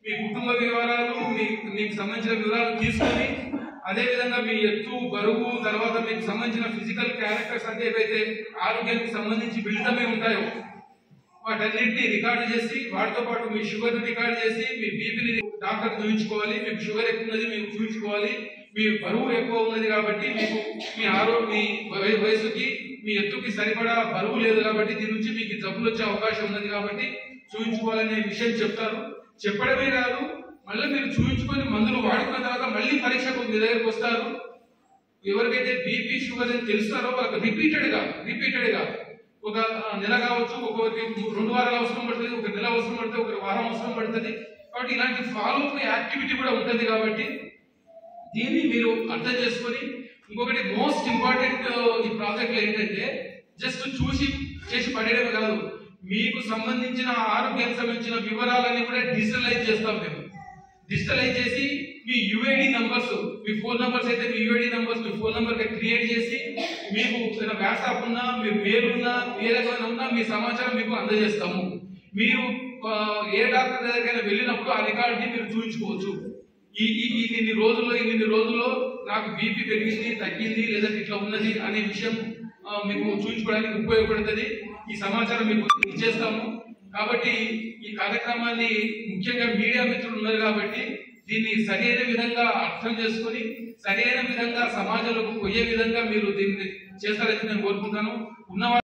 మీ కుటుంబ వివరాలు మీ మీకు సంబంధించిన వివరాలు తీసుకొని అదే విధంగా మీ ఎత్తు బరువు తర్వాత మీకు సంబంధించిన ఫిజికల్ క్యారెక్టర్స్ అంటే ఏవైతే ఆరోగ్యానికి సంబంధించి మిళితమై ఉంటాయో వాటన్నిటిని రికార్డు చేసి వాటితో పాటు మీ షుగర్ రికార్డు చేసి మీ బీపీని డాక్టర్ చూపించుకోవాలి మీకు షుగర్ ఎక్కువ ఉన్నది మీకు చూపించుకోవాలి మీ బరువు ఎక్కువ ఉన్నది కాబట్టి మీకు మీ ఆరో మీ వయ- వయసుకి మీ ఎత్తుకి సరిపడా బరువు లేదు కాబట్టి దీని నుంచి మీకు జబ్బులు వచ్చే అవకాశం ఉన్నది కాబట్టి చూపించుకోవాలనే విషయం చెప్తారు చెప్పడమే కాదు మళ్ళీ మీరు చూపించుకొని మందులు వాడుకున్న తర్వాత మళ్ళీ పరీక్షకు మీ దగ్గరకు వస్తారు ఎవరికైతే బీపీ షుగర్ అని తెలుస్తారో వాళ్ళకి రిపీటెడ్ గా రిపీటెడ్ గా ఒక ఆ, నెల కావచ్చు ఒక్కొక్కరికి రెండు వారాలు అవసరం పడుతుంది ఒక నెల అవసరం పడుతుంది ఒక వారం అవసరం పడుతుంది కాబట్టి ఇలాంటి ఫాలో అప్ యాక్టివిటీ కూడా ఉంటుంది కాబట్టి దీన్ని మీరు అర్థం చేసుకొని ఇంకొకటి మోస్ట్ ఇంపార్టెంట్ ఈ ప్రాజెక్ట్ ఏంటంటే జస్ట్ చూసి చేసి పడేయడం కాదు మీకు సంబంధించిన ఆరోగ్యానికి సంబంధించిన వివరాలన్నీ కూడా డిజిటలైజ్ చేస్తాం మేము డిజిటలైజ్ చేసి మీ యుఐడి నంబర్స్ మీ ఫోన్ నంబర్స్ అయితే మీ యుఐడి నంబర్స్ మీ ఫోన్ నంబర్ క్రియేట్ చేసి మీకు వాట్సాప్ ఉన్నా మీ మెయిల్ ఉన్నా ఏ రకమైన ఉన్నా మీ సమాచారం మీకు అందజేస్తాము మీరు ఆ, ఏ డాక్టర్ దగ్గరైనా వెళ్ళినప్పుడు ఆ రికార్డుని మీరు చూపించుకోవచ్చు ఈ ఈ ఈ ఇన్ని రోజుల్లో ఇన్ని రోజుల్లో నాకు బీపీ పెరిగింది తగ్గింది లేదా ఇట్లా ఉన్నది అనే విషయం ఆ, మీకు చూపించుకోవడానికి ఉపయోగపడుతుంది ఈ సమాచారం మీకు ఇచ్చేస్తాము కాబట్టి ఈ కార్యక్రమాన్ని ముఖ్యంగా మీడియా మిత్రులు ఉన్నారు కాబట్టి దీన్ని సరైన విధంగా అర్థం చేసుకొని సరైన విధంగా సమాజంలోకి పోయే విధంగా మీరు దీన్ని చేస్తారని నేను కోరుకుంటాను ఉన్న